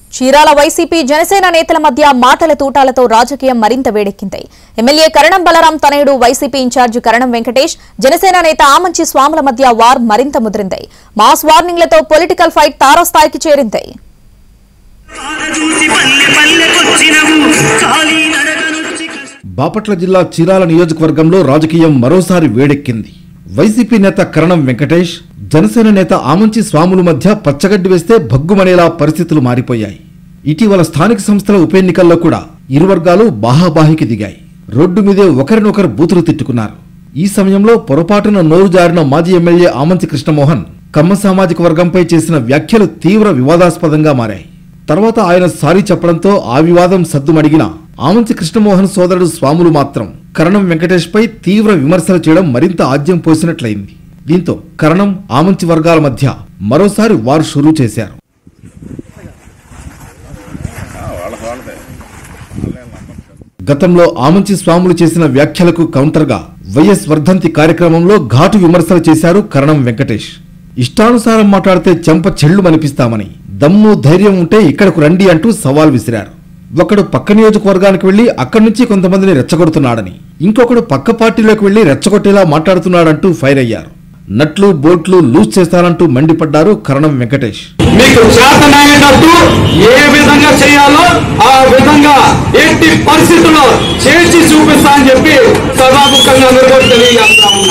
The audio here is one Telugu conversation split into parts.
చీరాల వైసీపీ జనసేన నేతల మధ్య మాటల తూటాలతో రాజకీయం మరింత వేడెక్కింది ఎమ్మెల్యే కరణం బలరాం తనయుడు వైసీపీ ఇన్ఛార్జి కరణం వెంకటేష్ జనసేన నేత ఆమంచి స్వాముల మధ్య వార్ మరింత ముదిరింది మాస్ వార్నింగ్లతో పొలిటికల్ ఫైట్ తారాస్థాయికి చేరింది చూసి పల్లె పల్లెకొచ్చినవు కాలి నడకనొచ్చి కష్ట బాపట్ల జిల్లా చీరాల నియోజకవర్గంలో రాజకీయం మరోసారి వేడెక్కింది వైసీపీ నేత కరణం వెంకటేష్ జనసేన నేత ఆమంచి స్వాముల మధ్య పచ్చగడ్డి వేస్తే భగ్గుమనేలా పరిస్థితులు మారిపోయాయి ఇటీవల స్థానిక సంస్థల ఉప ఎన్నికల్లో కూడా ఇరు వర్గాలు బాహాబాహికి దిగాయి రోడ్డు మీదే ఒకరినొకరు బూతులు తిట్టుకున్నారు ఈ సమయంలో పొరపాటున నోరు జారిన మాజీ ఎమ్మెల్యే ఆమంచి కృష్ణమోహన్ కమ్మ సామాజిక వర్గంపై చేసిన వ్యాఖ్యలు తీవ్ర వివాదాస్పదంగా మారాయి తర్వాత ఆయన సారీ చెప్పడంతో ఆ వివాదం సద్దుమడిగిన ఆమంచి కృష్ణమోహన్ సోదరుడు స్వాములు మాత్రం కరణం వెంకటేష్ పై తీవ్ర విమర్శలు చేయడం మరింత ఆద్యం పోసినట్లయింది దీంతో కరణం ఆమంచి వర్గాల మధ్య మరోసారి వారు షురూ చేశారు గతంలో ఆమంచి స్వాములు చేసిన వ్యాఖ్యలకు కౌంటర్గా వైఎస్ వర్ధంతి కార్యక్రమంలో ఘాటు విమర్శలు చేశారు కరణం వెంకటేష్ ఇష్టానుసారం మాట్లాడితే చెంప చెళ్ళు మనిపిస్తామని దమ్ము ధైర్యం ఉంటే ఇక్కడకు రండి అంటూ సవాల్ విసిరారు ఒకడు పక్క నియోజకవర్గానికి వెళ్లి అక్కడి నుంచి కొంతమందిని రెచ్చగొడుతున్నాడని ఇంకొకడు పక్క పార్టీలోకి వెళ్లి రెచ్చగొట్టేలా మాట్లాడుతున్నాడంటూ ఫైర్ అయ్యారు నట్లు బోట్లు లూజ్ చేస్తారంటూ మండిపడ్డారు కరణం వెంకటేష్ మీకు చేతనైనట్టు ఏ విధంగా చేయాలో ఆ విధంగా ఎట్టి పరిస్థితుల్లో చేసి చూపిస్తా అని చెప్పి సభాముఖంగా అందరూ కూడా తెలియజేస్తా ఉన్నా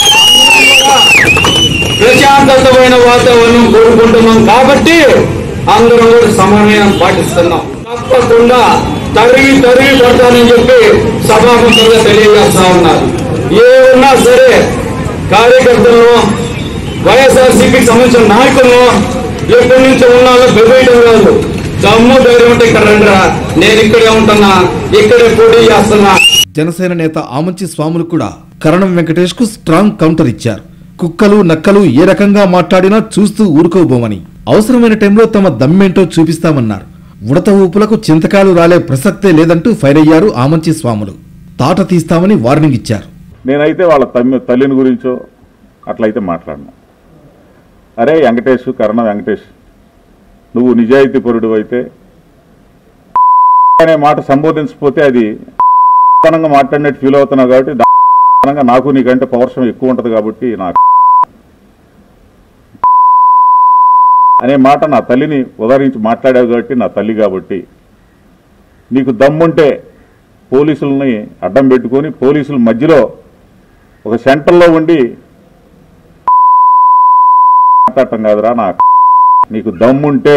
ప్రశాంతమైన వాతావరణం కోరుకుంటున్నాం కాబట్టి అందరం కూడా సమన్వయం పాటిస్తున్నాం తప్పకుండా తరిగి తరిగి కొడతానని చెప్పి సభాముఖంగా తెలియజేస్తా ఉన్నారు ఏ ఉన్నా సరే కార్యకర్తలను వైఎస్ఆర్సీపీకి సంబంధించిన నాయకులను ఎక్కడి నుంచి ఉన్నాలో బెబేయడం కాదు దమ్ము ధైర్యం ఉంటే ఇక్కడ రండిరా నేను ఇక్కడే ఉంటున్నా ఇక్కడే పోటీ చేస్తున్నా జనసేన నేత ఆమంచి స్వాములు కూడా కరణం వెంకటేష్ కు స్ట్రాంగ్ కౌంటర్ ఇచ్చారు కుక్కలు నక్కలు ఏ రకంగా మాట్లాడినా చూస్తూ ఊరుకోబోమని అవసరమైన టైంలో తమ దమ్మేంటో చూపిస్తామన్నారు ఉడత ఊపులకు చింతకాలు రాలే ప్రసక్తే లేదంటూ ఫైర్ అయ్యారు ఆమంచి స్వాములు తాట తీస్తామని వార్నింగ్ ఇచ్చారు నేనైతే వాళ్ళ తమ్మి తల్లిని గురించో అట్లయితే మాట్లాడను అరే వెంకటేష్ కరణ వెంకటేష్ నువ్వు నిజాయితీ పరుడు అయితే అనే మాట సంబోధించకపోతే అది తనంగా మాట్లాడినట్టు ఫీల్ అవుతున్నావు కాబట్టి దానంగా నాకు నీకంటే పౌరుషం ఎక్కువ ఉంటుంది కాబట్టి నాకు అనే మాట నా తల్లిని ఉదరించి మాట్లాడావు కాబట్టి నా తల్లి కాబట్టి నీకు దమ్ముంటే పోలీసుల్ని అడ్డం పెట్టుకొని పోలీసుల మధ్యలో ఒక సెంటర్లో ఉండి మాట్లాడటం కాదురా నా నీకు దమ్ముంటే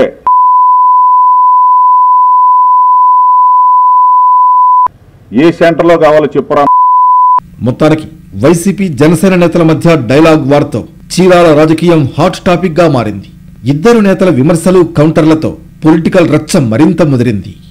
ఏ సెంటర్లో కావాలో చెప్పురా మొత్తానికి వైసీపీ జనసేన నేతల మధ్య డైలాగ్ వార్తో చీరాల రాజకీయం హాట్ టాపిక్ గా మారింది ఇద్దరు నేతల విమర్శలు కౌంటర్లతో పొలిటికల్ రచ్చ మరింత ముదిరింది